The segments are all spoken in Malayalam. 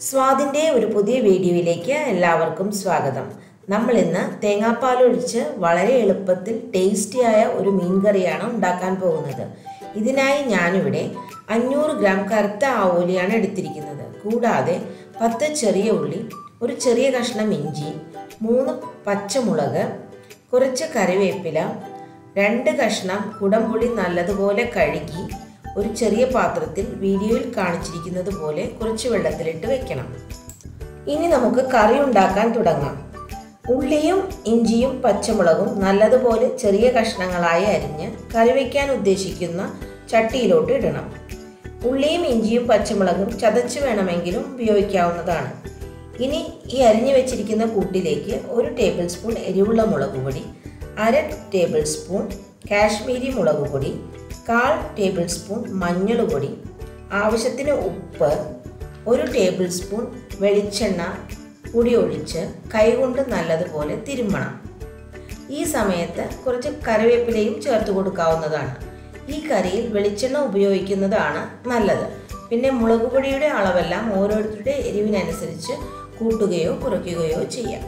സ്വാദിൻ്റെ ഒരു പുതിയ വീഡിയോയിലേക്ക് എല്ലാവർക്കും സ്വാഗതം നമ്മൾ ഇന്ന് തേങ്ങാപ്പാൽ ഒഴിച്ച് വളരെ എളുപ്പത്തിൽ ടേസ്റ്റിയായ ഒരു മീൻ കറിയാണ് ഉണ്ടാക്കാൻ പോകുന്നത് ഇതിനായി ഞാനിവിടെ അഞ്ഞൂറ് ഗ്രാം കറുത്ത ആവോലിയാണ് എടുത്തിരിക്കുന്നത് കൂടാതെ പത്ത് ചെറിയ ഉള്ളി ഒരു ചെറിയ കഷ്ണം ഇഞ്ചി മൂന്ന് പച്ചമുളക് കുറച്ച് കറിവേപ്പില രണ്ട് കഷ്ണം കുടംപുളി നല്ലതുപോലെ കഴുകി ഒരു ചെറിയ പാത്രത്തിൽ വീഡിയോയിൽ കാണിച്ചിരിക്കുന്നത് പോലെ കുറച്ച് വെള്ളത്തിലിട്ട് വെക്കണം ഇനി നമുക്ക് കറി ഉണ്ടാക്കാൻ തുടങ്ങാം ഉള്ളിയും ഇഞ്ചിയും പച്ചമുളകും നല്ലതുപോലെ ചെറിയ കഷ്ണങ്ങളായി അരിഞ്ഞ് കറി വയ്ക്കാൻ ഉദ്ദേശിക്കുന്ന ചട്ടിയിലോട്ട് ഇടണം ഉള്ളിയും ഇഞ്ചിയും പച്ചമുളകും ചതച്ച് വേണമെങ്കിലും ഉപയോഗിക്കാവുന്നതാണ് ഇനി ഈ അരിഞ്ഞു വെച്ചിരിക്കുന്ന കൂട്ടിലേക്ക് ഒരു ടേബിൾ സ്പൂൺ എരിവുള്ള മുളക് പൊടി അര ടേബിൾ സ്പൂൺ കാശ്മീരി മുളക് പൊടി കാൽ ടേബിൾ സ്പൂൺ മഞ്ഞൾ പൊടി ആവശ്യത്തിന് ഉപ്പ് ഒരു ടേബിൾ സ്പൂൺ വെളിച്ചെണ്ണ കൂടി ഒഴിച്ച് കൈകൊണ്ട് നല്ലതുപോലെ തിരുമ്മണം ഈ സമയത്ത് കുറച്ച് കറിവേപ്പിലയും ചേർത്ത് കൊടുക്കാവുന്നതാണ് ഈ കറിയിൽ വെളിച്ചെണ്ണ ഉപയോഗിക്കുന്നതാണ് നല്ലത് പിന്നെ മുളക് പൊടിയുടെ അളവെല്ലാം ഓരോരുത്തരുടെ എരിവിനനുസരിച്ച് കൂട്ടുകയോ കുറയ്ക്കുകയോ ചെയ്യാം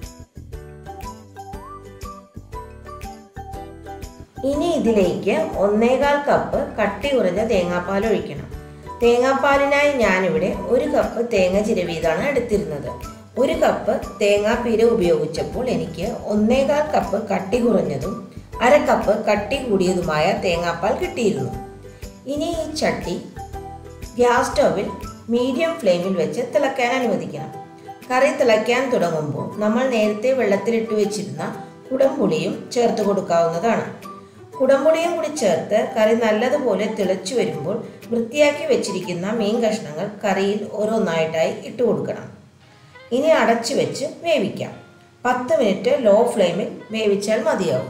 ഇനി ഇതിലേക്ക് ഒന്നേകാൽ കപ്പ് കട്ടി കുറഞ്ഞ തേങ്ങാപ്പാൽ ഒഴിക്കണം തേങ്ങാപ്പാലിനായി ഞാനിവിടെ ഒരു കപ്പ് തേങ്ങ ചിരവിയതാണ് എടുത്തിരുന്നത് ഒരു കപ്പ് തേങ്ങാപ്പീര ഉപയോഗിച്ചപ്പോൾ എനിക്ക് ഒന്നേകാൽ കപ്പ് കട്ടി കുറഞ്ഞതും അര കപ്പ് കട്ടി കൂടിയതുമായ തേങ്ങാപ്പാൽ കിട്ടിയിരുന്നു ഇനി ഈ ചട്ടി ഗ്യാസ് സ്റ്റൗവിൽ മീഡിയം ഫ്ലെയിമിൽ വെച്ച് തിളയ്ക്കാൻ അനുവദിക്കണം കറി തിളയ്ക്കാൻ തുടങ്ങുമ്പോൾ നമ്മൾ നേരത്തെ വെള്ളത്തിലിട്ട് വെച്ചിരുന്ന കുടംപുളിയും ചേർത്ത് കൊടുക്കാവുന്നതാണ് കുടംപുളിയും കൂടി ചേർത്ത് കറി നല്ലതുപോലെ തിളച്ചു വരുമ്പോൾ വൃത്തിയാക്കി വെച്ചിരിക്കുന്ന മീൻ കഷ്ണങ്ങൾ കറിയിൽ ഓരോന്നായിട്ടായി ഇട്ട് കൊടുക്കണം ഇനി അടച്ചു വെച്ച് വേവിക്കാം പത്ത് മിനിറ്റ് ലോ ഫ്ലെയിമിൽ വേവിച്ചാൽ മതിയാവും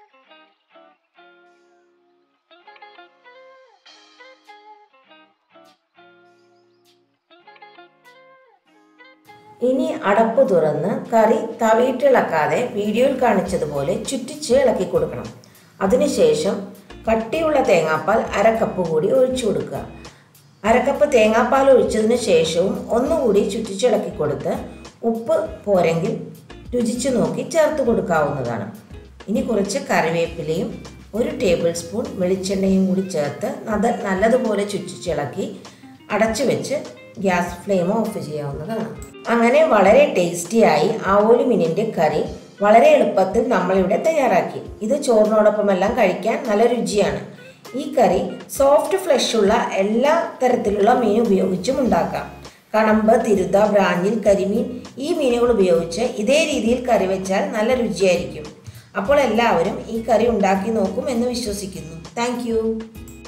ഇനി അടപ്പ് തുറന്ന് കറി തവിയിട്ടിളക്കാതെ വീഡിയോയിൽ കാണിച്ചതുപോലെ ചുറ്റിച്ച് ഇളക്കി കൊടുക്കണം അതിനുശേഷം കട്ടിയുള്ള തേങ്ങാപ്പാൽ അരക്കപ്പ് കൂടി ഒഴിച്ചു കൊടുക്കുക അരക്കപ്പ് തേങ്ങാപ്പാൽ ഒഴിച്ചതിന് ശേഷവും ഒന്നുകൂടി ചുറ്റിച്ചിളക്കി കൊടുത്ത് ഉപ്പ് പോരെങ്കിൽ രുചിച്ചു നോക്കി ചേർത്ത് കൊടുക്കാവുന്നതാണ് ഇനി കുറച്ച് കറിവേപ്പിലയും ഒരു ടേബിൾ സ്പൂൺ വെളിച്ചെണ്ണയും കൂടി ചേർത്ത് അത് നല്ലതുപോലെ ചുറ്റിച്ചിളക്കി അടച്ചു വെച്ച് ഗ്യാസ് ഫ്ലെയിം ഓഫ് ചെയ്യാവുന്നതാണ് അങ്ങനെ വളരെ ടേസ്റ്റിയായി ആവോലി മീനിൻ്റെ കറി വളരെ എളുപ്പത്തിൽ നമ്മളിവിടെ തയ്യാറാക്കി ഇത് ചോറിനോടൊപ്പമെല്ലാം കഴിക്കാൻ നല്ല രുചിയാണ് ഈ കറി സോഫ്റ്റ് ഫ്ലഷുള്ള എല്ലാ തരത്തിലുള്ള മീൻ ഉപയോഗിച്ചും ഉണ്ടാക്കാം കണമ്പ് തിരുത ബ്രാഞ്ഞിൽ കരിമീൻ ഈ മീനുകൾ ഉപയോഗിച്ച് ഇതേ രീതിയിൽ കറി വെച്ചാൽ നല്ല രുചിയായിരിക്കും അപ്പോൾ എല്ലാവരും ഈ കറി ഉണ്ടാക്കി നോക്കും എന്ന് വിശ്വസിക്കുന്നു താങ്ക്